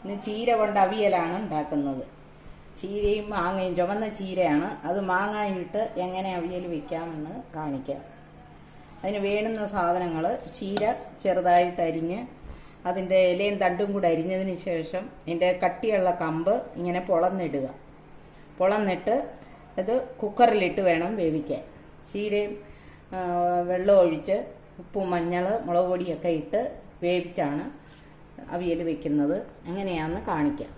ഇന്ന് ചീര കൊണ്ട് അവിയലാണ് ഉണ്ടാക്കുന്നത് ചീരയും മാങ്ങയും ചുവന്ന ചീരയാണ് അത് മാങ്ങായിട്ട് എങ്ങനെ അവിയൽ വെക്കാമെന്ന് കാണിക്കാം അതിന് വേണ്ടുന്ന സാധനങ്ങൾ ചീര ചെറുതായിട്ട് അരിഞ്ഞ് അതിൻ്റെ ഇലയും തണ്ടും കൂടെ അരിഞ്ഞതിന് ശേഷം അതിൻ്റെ കട്ടിയുള്ള കമ്പ് ഇങ്ങനെ പൊളന്നിടുക പൊളന്നിട്ട് അത് കുക്കറിലിട്ട് വേണം വേവിക്കാൻ ചീരയും ആ, വെള്ളം ഒഴിച്ച് ഉപ്പും മഞ്ഞൾ മുളക് പൊടിയൊക്കെ ഇട്ട് വേവിച്ചാണ് അവിയൽ വെക്കുന്നത് എങ്ങനെയാണെന്ന് കാണിക്കാം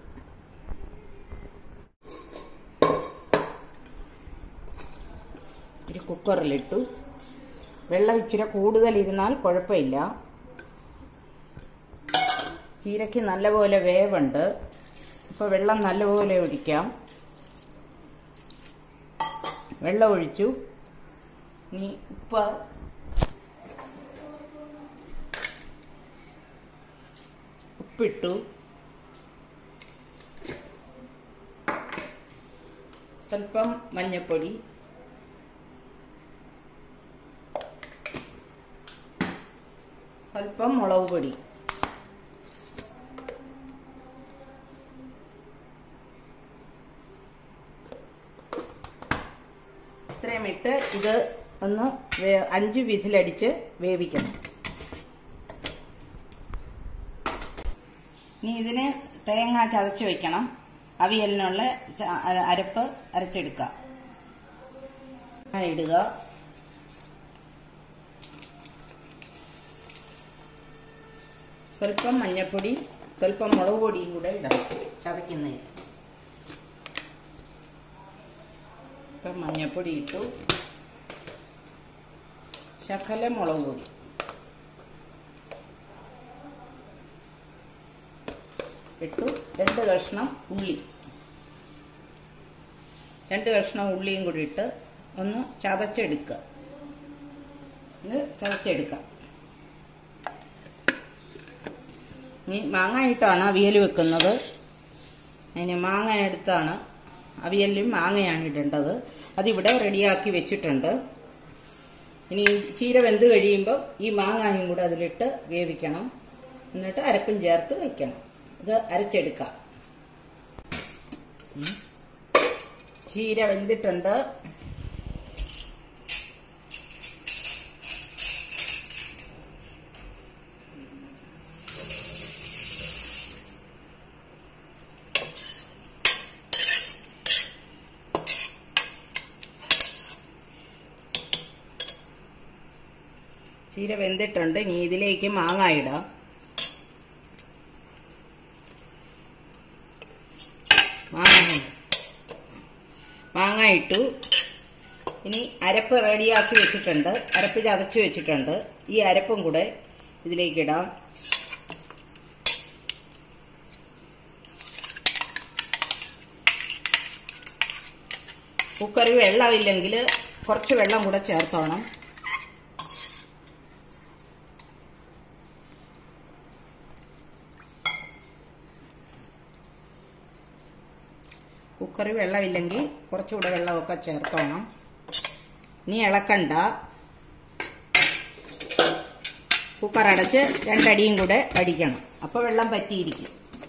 ഒരു കുക്കറിലിട്ടു വെള്ളം ഇച്ചിരി കൂടുതൽ ഇരുന്നാൽ കുഴപ്പമില്ല ചീരയ്ക്ക് നല്ലപോലെ വേവുണ്ട് അപ്പോൾ വെള്ളം നല്ലപോലെ ഒഴിക്കാം വെള്ളം ഒഴിച്ചു ഇനി ഉപ്പ് ഉപ്പിട്ടു സ്വല്പം മഞ്ഞപ്പൊടി സ്വല്പം മുളക് പൊടി ഇത്രയും ഇട്ട് ഇത് ഒന്ന് വേ- അഞ്ച് വിസിലടിച്ച് വേവിക്കണം ഇനി ഇതിന് തേങ്ങ ചതച്ച് വെക്കണം അവിയലിനുള്ള ച- അ- അരപ്പ് അരച്ചെടുക്കുക ആ, ഇടുക സ്വല്പം മഞ്ഞപ്പൊടി സ്വല്പം മുളക് പൊടിയും കൂടെ ഇടണം ചതയ്ക്കുന്നതിന് ഇപ്പം മഞ്ഞപ്പൊടി ഇട്ടു ശകല മുളക് പൊടി ഇട്ടു രണ്ട് കഷ്ണം ഉള്ളി രണ്ട് കഷ്ണം ഉള്ളിയും കൂടി ഇട്ട് ഒന്ന് ചതച്ചെടുക്കുക ഇത് ചതച്ചെടുക്കാം ഇനി മാങ്ങ ഇട്ടാണ് അവിയൽ വെക്കുന്നത് അതിന് മാങ്ങ എടുത്താണ് അവിയലിലും മാങ്ങയാണ് ഇടേണ്ടത് അതിവിടെ റെഡിയാക്കി വെച്ചിട്ടുണ്ട് ഇനി ചീര വെന്ത് കഴിയുമ്പോൾ ഈ മാങ്ങായും കൂടെ അതിലിട്ട് വേവിക്കണം എന്നിട്ട് അരപ്പും ചേർത്ത് വെക്കണം ഇത് അരച്ചെടുക്കാം ഉം. ചീര വെന്തിട്ടുണ്ട് ചീര വെന്തിട്ടുണ്ട് ഇനി ഇതിലേക്ക് മാങ്ങ ഇടാം മാങ്ങ മാങ്ങ ഇട്ടു ഇനി അരപ്പ് റെഡിയാക്കി വെച്ചിട്ടുണ്ട് അരപ്പ് ചതച്ച് വെച്ചിട്ടുണ്ട് ഈ അരപ്പും കൂടെ ഇതിലേക്ക് ഇടാം കുക്കറിൽ വെള്ളമില്ലെങ്കിൽ കുറച്ച് വെള്ളം കൂടെ ചേർത്തോണം കുക്കറിൽ വെള്ളമില്ലെങ്കിൽ കുറച്ചുകൂടെ വെള്ളമൊക്കെ ചേർത്തോണം ഇനി ഇളക്കണ്ട കുക്കർ അടച്ച് രണ്ടടിയും കൂടെ അടിക്കണം അപ്പോൾ വെള്ളം പറ്റിയിരിക്കും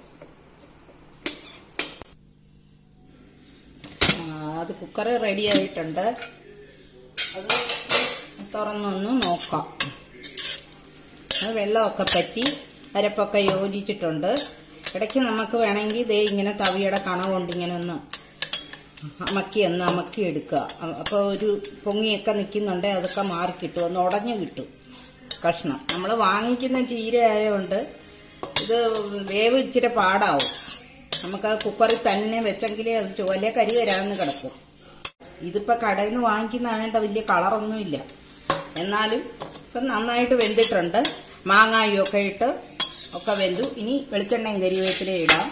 ആ, അത് കുക്കർ റെഡി ആയിട്ടുണ്ട് അത് തുറന്നൊന്ന് നോക്കാം അത് വെള്ളമൊക്കെ പറ്റി അരപ്പൊക്കെ യോജിച്ചിട്ടുണ്ട് ഇടയ്ക്ക് നമുക്ക് വേണമെങ്കിൽ ദേ ഇങ്ങനെ തവിയുടെ കണ കൊണ്ട് ഇങ്ങനെ ഒന്ന് അമക്കി ഒന്ന് അമക്കി എടുക്കുക അപ്പോൾ ഒരു പൊങ്ങിയൊക്കെ നിൽക്കുന്നുണ്ട് അതൊക്കെ മാറി കിട്ടും ഒന്ന് ഉടഞ്ഞു കിട്ടും കഷ്ണം നമ്മൾ വാങ്ങിക്കുന്ന ചീര ആയതുകൊണ്ട് ഇത് വേവ് ഇച്ചിരി പാടാവും നമുക്ക് ആ കുക്കറിൽ തന്നെ വെച്ചെങ്കിലേ അത് ചുവലെ കരി വരാമെന്ന് കിടക്കും ഇതിപ്പോൾ കടയിൽ നിന്ന് വാങ്ങിക്കുന്നതാവേണ്ട വലിയ കളറൊന്നുമില്ല എന്നാലും ഇപ്പം നന്നായിട്ട് വെന്തിട്ടുണ്ട് മാങ്ങായും ഒക്കെ ഇട്ട് ഒക്കെ വെന്തു ഇനി വെളിച്ചെണ്ണയും കരിവേപ്പില ഇടാം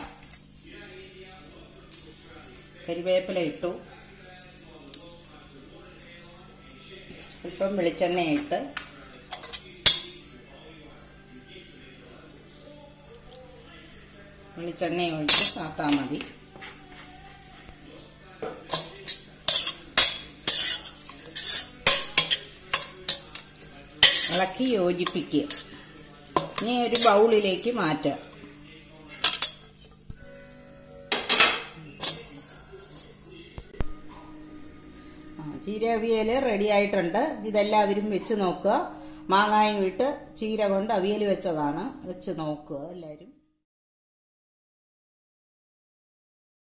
കരിവേപ്പില ഇട്ടു ഇപ്പം വെളിച്ചെണ്ണ ഇട്ട് വെളിച്ചെണ്ണ ഒഴിച്ച് കാത്താ മതി ഇളക്കി യോജിപ്പിക്കുക ഇനി ഒരു ബൗളിലേക്ക് മാറ്റുക ആ, ചീര അവിയൽ റെഡി ആയിട്ടുണ്ട് ഇതെല്ലാവരും വെച്ച് നോക്കുക മാങ്ങായും ഇട്ട് ചീര കൊണ്ട് അവിയൽ വെച്ചതാണ് വെച്ച് നോക്കുക എല്ലാവരും